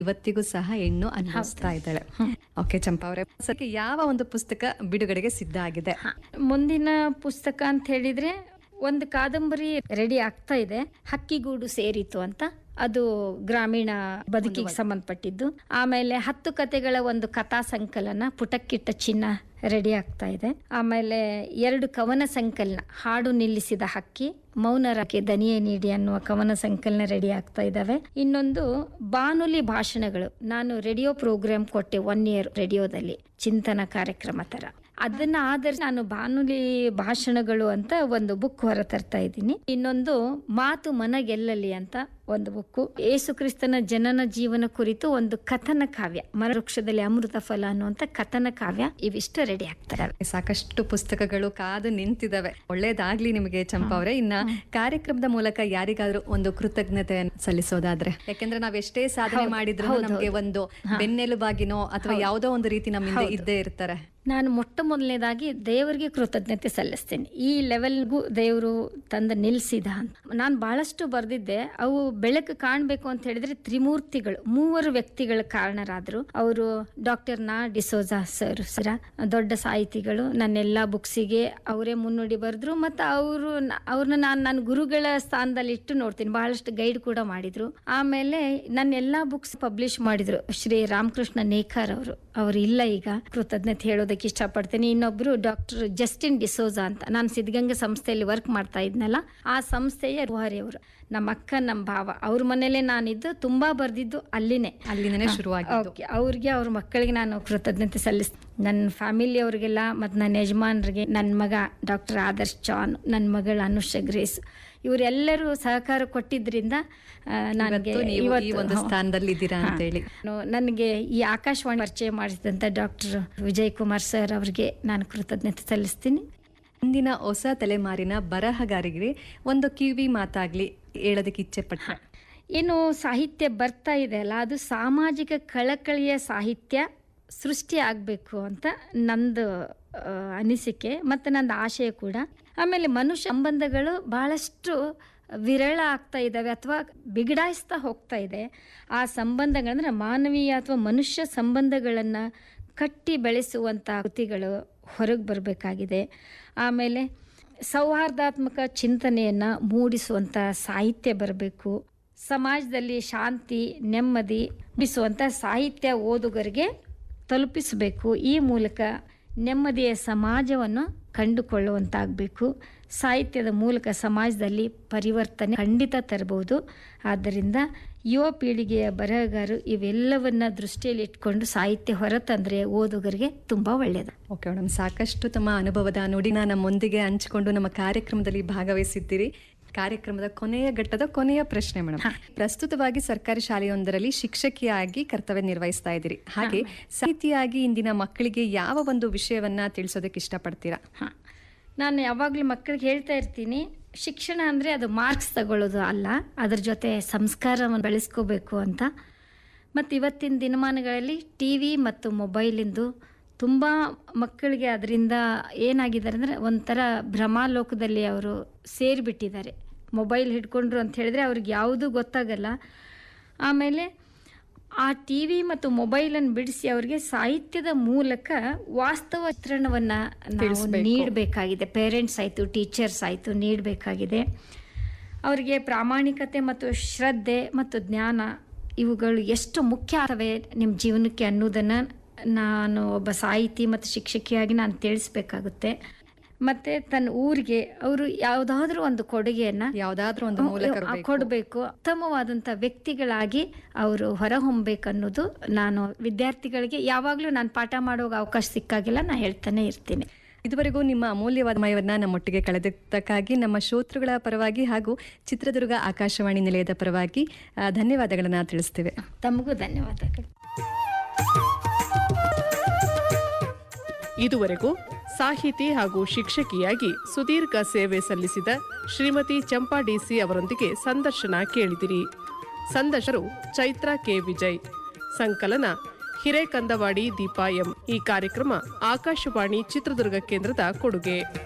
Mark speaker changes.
Speaker 1: ಇವತ್ತಿಗೂ ಸಹ ಹೆಣ್ಣು ಅನುಭವಿಸ್ತಾ ಇದ್ದಾಳೆ ಓಕೆ ಚಂಪಾ ಅವರೇ ಸದ್ಯಕ್ಕೆ ಯಾವ ಒಂದು ಪುಸ್ತಕ ಬಿಡುಗಡೆಗೆ ಸಿದ್ಧ ಆಗಿದೆ
Speaker 2: ಹ. ಮುಂದಿನ ಪುಸ್ತಕ ಅಂತ ಹೇಳಿದ್ರೆ ಒಂದು ಕಾದಂಬರಿ ರೆಡಿ ಆಗ್ತಾ ಇದೆ ಹಕ್ಕಿಗೂಡು ಸೇರಿತು ಅಂತ ಅದು ಗ್ರಾಮೀಣ ಬದುಕಿಗೆ ಸಂಬಂಧಪಟ್ಟಿದ್ದು ಆಮೇಲೆ ಹತ್ತು ಕತೆಗಳ ಒಂದು ಕಥಾ ಸಂಕಲನ ಪುಟಕ್ಕಿಟ್ಟ ಚಿನ್ನ ರೆಡಿ ಆಗ್ತಾ ಇದೆ ಆಮೇಲೆ ಎರಡು ಕವನ ಸಂಕಲನ ಹಾಡು ನಿಲ್ಲಿಸಿದ ಹಕ್ಕಿ ಮೌನರಕ್ಕೆ ದನಿಯೇ ನೀಡಿ ಅನ್ನುವ ಕವನ ಸಂಕಲನ ರೆಡಿ ಆಗ್ತಾ ಇದ್ದಾವೆ ಇನ್ನೊಂದು ಬಾನುಲಿ ಭಾಷಣಗಳು ನಾನು ರೇಡಿಯೋ ಪ್ರೋಗ್ರಾಮ್ ಕೊಟ್ಟೆ ಒನ್ ಇಯರ್ ರೇಡಿಯೋದಲ್ಲಿ ಚಿಂತನ ಕಾರ್ಯಕ್ರಮ ತರ ಅದನ್ನ ಆಧರಿಸಿ ನಾನು ಬಾನುಲಿ ಭಾಷಣಗಳು ಅಂತ ಒಂದು ಬುಕ್ ಹೊರ ತರ್ತಾ ಇದ್ದೀನಿ ಇನ್ನೊಂದು ಮಾತು ಮನಗೆಲ್ಲಲಿ ಅಂತ ಒಂದು ಬುಕ್ಕು ಏಸು ಕ್ರಿಸ್ತನ ಜನನ ಜೀವನ ಕುರಿತು ಒಂದು ಕಥನ ಕಾವ್ಯ ಮರವೃಕ್ಷದಲ್ಲಿ ಅಮೃತ ಫಲ ಅನ್ನುವಂತ ಕಥನ ಕಾವ್ಯ ಇವಿಷ್ಟು ರೆಡಿ ಆಗ್ತಾರೆ
Speaker 1: ಸಾಕಷ್ಟು ಪುಸ್ತಕಗಳು ಕಾದು ನಿಂತಿದ್ದಾವೆ ಒಳ್ಳೇದಾಗ್ಲಿ ನಿಮಗೆ ಚಂಪಾ ಅವರೇ ಇನ್ನ ಕಾರ್ಯಕ್ರಮದ ಮೂಲಕ ಯಾರಿಗಾದ್ರೂ ಒಂದು ಕೃತಜ್ಞತೆಯನ್ನು ಸಲ್ಲಿಸೋದಾದ್ರೆ ಯಾಕೆಂದ್ರೆ ನಾವ್ ಎಷ್ಟೇ ಸಾಧನೆ ಮಾಡಿದ್ರು ನಮ್ಗೆ ಒಂದು ಬೆನ್ನೆಲುಬಾಗಿನೋ ಅಥವಾ ಯಾವುದೋ ಒಂದು ರೀತಿ ನಮ್ಮಿಂದ ಇದ್ದೇ ಇರ್ತಾರೆ
Speaker 2: ನಾನು ಮೊಟ್ಟ ಮೊದಲನೇದಾಗಿ ದೇವರಿಗೆ ಕೃತಜ್ಞತೆ ಸಲ್ಲಿಸ್ತೇನೆ ಈ ಲೆವೆಲ್ಗೂ ದೇವರು ತಂದು ನಿಲ್ಲಿಸಿದ ಅಂತ ನಾನು ಬಹಳಷ್ಟು ಬರೆದಿದ್ದೆ ಅವು ಬೆಳಕು ಕಾಣಬೇಕು ಅಂತ ಹೇಳಿದ್ರೆ ತ್ರಿಮೂರ್ತಿಗಳು ಮೂವರು ವ್ಯಕ್ತಿಗಳ ಕಾರಣರಾದ್ರು ಅವರು ಡಾಕ್ಟರ್ ನಾ ಡಿಸೋಜಾ ಸರ್ ಸರ ದೊಡ್ಡ ಸಾಹಿತಿಗಳು ನನ್ನೆಲ್ಲ ಬುಕ್ಸಿಗೆ ಅವರೇ ಮುನ್ನುಡಿ ಬರೆದ್ರು ಮತ್ತು ಅವರು ಅವ್ರನ್ನ ನಾನು ನನ್ನ ಗುರುಗಳ ಸ್ಥಾನದಲ್ಲಿ ಇಟ್ಟು ನೋಡ್ತೀನಿ ಬಹಳಷ್ಟು ಗೈಡ್ ಕೂಡ ಮಾಡಿದ್ರು ಆಮೇಲೆ ನನ್ನ ಎಲ್ಲಾ ಬುಕ್ಸ್ ಪಬ್ಲಿಷ್ ಮಾಡಿದ್ರು ಶ್ರೀ ರಾಮಕೃಷ್ಣ ನೇಕಾರ್ ಅವರು ಅವರು ಇಲ್ಲ ಈಗ ಕೃತಜ್ಞತೆ ಹೇಳೋದಕ್ಕೆ ಇಷ್ಟಪಡ್ತೀನಿ ಇನ್ನೊಬ್ರು ಡಾಕ್ಟರ್ ಜಸ್ಟಿನ್ ಡಿಸೋಜಾ ಅಂತ ನಾನು ಸಿದ್ಧಗಂಗಾ ಸಂಸ್ಥೆಯಲ್ಲಿ ವರ್ಕ್ ಮಾಡ್ತಾ ಇದ್ನಲ್ಲ ಆ ಸಂಸ್ಥೆಯ ರುಹಾರಿ ಅವರು ನಮ್ಮ ಅಕ್ಕ ನಮ್ಮ ಭಾವ ಅವ್ರ ಮನೇಲೆ ನಾನಿದ್ದು ತುಂಬಾ ಬರ್ದಿದ್ದು ಅಲ್ಲಿನೇ
Speaker 1: ಅಲ್ಲಿಂದನೇ ಶುರುವಾಗಿದ್ದು
Speaker 2: ಓಕೆ ಅವ್ರಿಗೆ ಅವ್ರ ಮಕ್ಕಳಿಗೆ ನಾನು ಕೃತಜ್ಞತೆ ಸಲ್ಲಿಸ್ ನನ್ನ ಫ್ಯಾಮಿಲಿ ಅವ್ರಿಗೆಲ್ಲ ಮತ್ತು ನನ್ನ ಯಜಮಾನ್ರಿಗೆ ನನ್ನ ಮಗ ಡಾಕ್ಟರ್ ಆದರ್ಶ್ ಚಾನ್ ನನ್ನ ಮಗಳು ಅನುಷ ಗ್ರೇಸ್ ಇವರೆಲ್ಲರೂ ಸಹಕಾರ ಕೊಟ್ಟಿದ್ರಿಂದ ಆ, ನನಗೆ
Speaker 1: ಇವತ್ತು ನೀವು ಈ
Speaker 2: ಇವತ್ತು
Speaker 1: ಒಂದು
Speaker 2: ಹಾ.
Speaker 1: ಸ್ಥಾನದಲ್ಲಿ ಇದ್ದೀರಾ
Speaker 2: ಹಾ.
Speaker 1: ಅಂತೇಳಿ
Speaker 2: ನಾನು- ನನಗೆ ಈ ಆಕಾಶವಾಣಿ ಪರಿಚಯ ಮಾಡಿಸಿದಂಥ ಡಾಕ್ಟರ್ ವಿಜಯ್ ಕುಮಾರ್ ಸರ್ ಅವರಿಗೆ ನಾನು ಕೃತಜ್ಞತೆ ಸಲ್ಲಿಸ್ತೀನಿ
Speaker 1: ಇಂದಿನ ಹೊಸ ತಲೆಮಾರಿನ ಬರಹಗಾರಿಗೆ ಒಂದು ಕಿವಿ ಮಾತಾಗ್ಲಿ ಹೇಳೋದಕ್ಕೆ ಇಚ್ಛೆ ಪಟ್ಟೆ
Speaker 2: ಏನು ಸಾಹಿತ್ಯ ಬರ್ತಾ ಇದೆ ಅಲ್ಲ ಅದು ಸಾಮಾಜಿಕ ಕಳಕಳಿಯ ಸಾಹಿತ್ಯ ಸೃಷ್ಟಿ ಆಗಬೇಕು ಅಂತ ನಂದು ಆ, ಅನಿಸಿಕೆ ಮತ್ತು ನಂದು ಆಶಯ ಕೂಡ ಆಮೇಲೆ ಮನುಷ್ಯ ಸಂಬಂಧಗಳು ಬಹಳಷ್ಟು ವಿರಳ ಆಗ್ತಾ ಇದ್ದಾವೆ ಅಥವಾ ಬಿಗಡಾಯಿಸ್ತಾ ಹೋಗ್ತಾ ಇದೆ ಆ ಸಂಬಂಧಗಳಂದ್ರೆ ಮಾನವೀಯ ಅಥವಾ ಮನುಷ್ಯ ಸಂಬಂಧಗಳನ್ನು ಕಟ್ಟಿ ಬೆಳೆಸುವಂಥ ಕೃತಿಗಳು ಹೊರಗೆ ಬರಬೇಕಾಗಿದೆ ಆಮೇಲೆ ಸೌಹಾರ್ದಾತ್ಮಕ ಚಿಂತನೆಯನ್ನು ಮೂಡಿಸುವಂಥ ಸಾಹಿತ್ಯ ಬರಬೇಕು ಸಮಾಜದಲ್ಲಿ ಶಾಂತಿ ನೆಮ್ಮದಿ ಬಿಸುವಂಥ ಸಾಹಿತ್ಯ ಓದುಗರಿಗೆ ತಲುಪಿಸಬೇಕು ಈ ಮೂಲಕ ನೆಮ್ಮದಿಯ ಸಮಾಜವನ್ನು ಕಂಡುಕೊಳ್ಳುವಂತಾಗಬೇಕು ಸಾಹಿತ್ಯದ ಮೂಲಕ ಸಮಾಜದಲ್ಲಿ ಪರಿವರ್ತನೆ ಖಂಡಿತ ತರಬಹುದು ಆದ್ದರಿಂದ ಯುವ ಪೀಳಿಗೆಯ ಬರಹಗಾರರು ಇವೆಲ್ಲವನ್ನ ದೃಷ್ಟಿಯಲ್ಲಿ ಇಟ್ಕೊಂಡು ಸಾಹಿತ್ಯ ಹೊರತಂದ್ರೆ ಓದುಗರಿಗೆ ತುಂಬ ಒಳ್ಳೆಯದು
Speaker 1: ಓಕೆ ಮೇಡಮ್ ಸಾಕಷ್ಟು ತಮ್ಮ ಅನುಭವದ ನುಡಿನ ನಮ್ಮೊಂದಿಗೆ ಹಂಚಿಕೊಂಡು ನಮ್ಮ ಕಾರ್ಯಕ್ರಮದಲ್ಲಿ ಭಾಗವಹಿಸಿದ್ದೀರಿ ಕಾರ್ಯಕ್ರಮದ ಕೊನೆಯ ಘಟ್ಟದ ಕೊನೆಯ ಪ್ರಶ್ನೆ ಮೇಡಮ್ ಪ್ರಸ್ತುತವಾಗಿ ಸರ್ಕಾರಿ ಶಾಲೆಯೊಂದರಲ್ಲಿ ಶಿಕ್ಷಕಿಯಾಗಿ ಕರ್ತವ್ಯ ನಿರ್ವಹಿಸ್ತಾ ಇದ್ದೀರಿ ಹಾಗೆ ಸಾಹಿತಿಯಾಗಿ ಇಂದಿನ ಮಕ್ಕಳಿಗೆ ಯಾವ ಒಂದು ವಿಷಯವನ್ನ ತಿಳಿಸೋದಕ್ಕೆ ಇಷ್ಟಪಡ್ತೀರಾ
Speaker 2: ಹಾಂ ನಾನು ಯಾವಾಗಲೂ ಮಕ್ಕಳಿಗೆ ಹೇಳ್ತಾ ಇರ್ತೀನಿ ಶಿಕ್ಷಣ ಅಂದರೆ ಅದು ಮಾರ್ಕ್ಸ್ ತಗೊಳ್ಳೋದು ಅಲ್ಲ ಅದ್ರ ಜೊತೆ ಸಂಸ್ಕಾರವನ್ನು ಬೆಳೆಸ್ಕೋಬೇಕು ಅಂತ ಮತ್ತು ಇವತ್ತಿನ ದಿನಮಾನಗಳಲ್ಲಿ ಟಿ ವಿ ಮತ್ತು ಮೊಬೈಲಿಂದು ತುಂಬ ಮಕ್ಕಳಿಗೆ ಅದರಿಂದ ಏನಾಗಿದ್ದಾರೆ ಅಂದರೆ ಒಂಥರ ಭ್ರಮಾಲೋಕದಲ್ಲಿ ಅವರು ಸೇರಿಬಿಟ್ಟಿದ್ದಾರೆ ಮೊಬೈಲ್ ಹಿಡ್ಕೊಂಡ್ರು ಅಂತ ಹೇಳಿದ್ರೆ ಅವ್ರಿಗೆ ಯಾವುದೂ ಗೊತ್ತಾಗಲ್ಲ ಆಮೇಲೆ ಆ ಟಿ ವಿ ಮತ್ತು ಮೊಬೈಲನ್ನು ಬಿಡಿಸಿ ಅವರಿಗೆ ಸಾಹಿತ್ಯದ ಮೂಲಕ ವಾಸ್ತವ ಚಿತ್ರಣವನ್ನು ನಾವು ನೀಡಬೇಕಾಗಿದೆ ಪೇರೆಂಟ್ಸ್ ಆಯಿತು ಟೀಚರ್ಸ್ ಆಯಿತು ನೀಡಬೇಕಾಗಿದೆ ಅವರಿಗೆ ಪ್ರಾಮಾಣಿಕತೆ ಮತ್ತು ಶ್ರದ್ಧೆ ಮತ್ತು ಜ್ಞಾನ ಇವುಗಳು ಎಷ್ಟು ಮುಖ್ಯ ಆಗ್ತವೆ ನಿಮ್ಮ ಜೀವನಕ್ಕೆ ಅನ್ನೋದನ್ನು ನಾನು ಒಬ್ಬ ಸಾಹಿತಿ ಮತ್ತು ಶಿಕ್ಷಕಿಯಾಗಿ ನಾನು ತಿಳಿಸ್ಬೇಕಾಗುತ್ತೆ ಮತ್ತು ತನ್ನ ಊರಿಗೆ ಅವರು ಯಾವುದಾದ್ರೂ ಒಂದು ಕೊಡುಗೆಯನ್ನು
Speaker 1: ಯಾವ್ದಾದ್ರೂ ಒಂದು ಮೂಲಕ
Speaker 2: ಕೊಡಬೇಕು ಉತ್ತಮವಾದಂಥ ವ್ಯಕ್ತಿಗಳಾಗಿ ಅವರು ಹೊರಹೊಮ್ಮಬೇಕನ್ನೋದು ನಾನು ವಿದ್ಯಾರ್ಥಿಗಳಿಗೆ ಯಾವಾಗಲೂ ನಾನು ಪಾಠ ಮಾಡುವಾಗ ಅವಕಾಶ ಸಿಕ್ಕಾಗೆಲ್ಲ ನಾನು ಹೇಳ್ತಾನೆ ಇರ್ತೀನಿ
Speaker 1: ಇದುವರೆಗೂ ನಿಮ್ಮ ಅಮೂಲ್ಯವಾದ ಸಮಯವನ್ನ ನಮ್ಮೊಟ್ಟಿಗೆ ಕಳೆದಕ್ಕಾಗಿ ನಮ್ಮ ಶ್ರೋತೃಗಳ ಪರವಾಗಿ ಹಾಗೂ ಚಿತ್ರದುರ್ಗ ಆಕಾಶವಾಣಿ ನಿಲಯದ ಪರವಾಗಿ ಆ, ಧನ್ಯವಾದಗಳನ್ನ ತಿಳಿಸ್ತೇವೆ
Speaker 2: ತಮಗೂ ಧನ್ಯವಾದಗಳು
Speaker 3: ಇದುವರೆಗೂ ಸಾಹಿತಿ ಹಾಗೂ ಶಿಕ್ಷಕಿಯಾಗಿ ಸುದೀರ್ಘ ಸೇವೆ ಸಲ್ಲಿಸಿದ ಶ್ರೀಮತಿ ಚಂಪಾ ಡಿಸಿ ಅವರೊಂದಿಗೆ ಸಂದರ್ಶನ ಕೇಳಿದಿರಿ ಸಂದರ್ಶರು ಚೈತ್ರ ಕೆ ವಿಜಯ್ ಸಂಕಲನ ಹಿರೇಕಂದವಾಡಿ ದೀಪಾ ಎಂ ಈ ಕಾರ್ಯಕ್ರಮ ಆಕಾಶವಾಣಿ ಚಿತ್ರದುರ್ಗ ಕೇಂದ್ರದ ಕೊಡುಗೆ